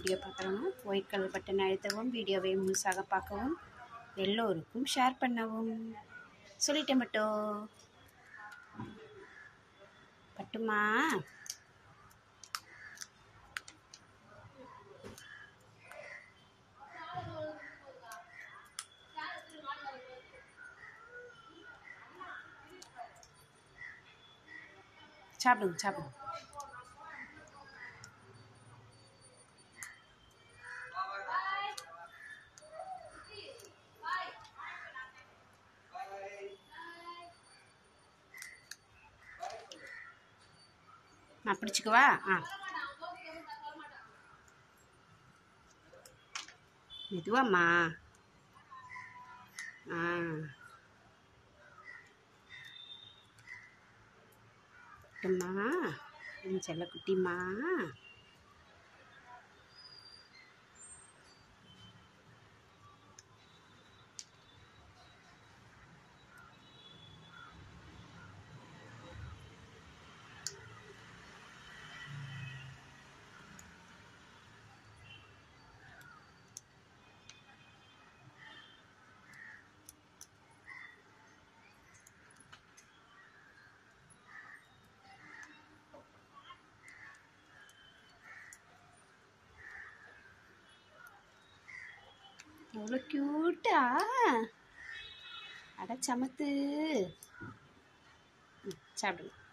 video பார்க்குறவங்க white colour button அழுத்தவும் வீடியோவை முழுசாக பார்க்கவும் எல்லோருக்கும் ஷேர் பண்ணவும் சொல்லிட்டேன் மட்டோ பட்டுமா சாப்பிடுங்க சாப்பிடுங்க நான் பிடிச்சிக்கவா ஆ மெதுவாம்மா ஆ குட்டிம்மா என் செல்ல குட்டிம்மா எவ்வளோ க்யூட்டா அட சமத்து ம், சாப்பிடுங்க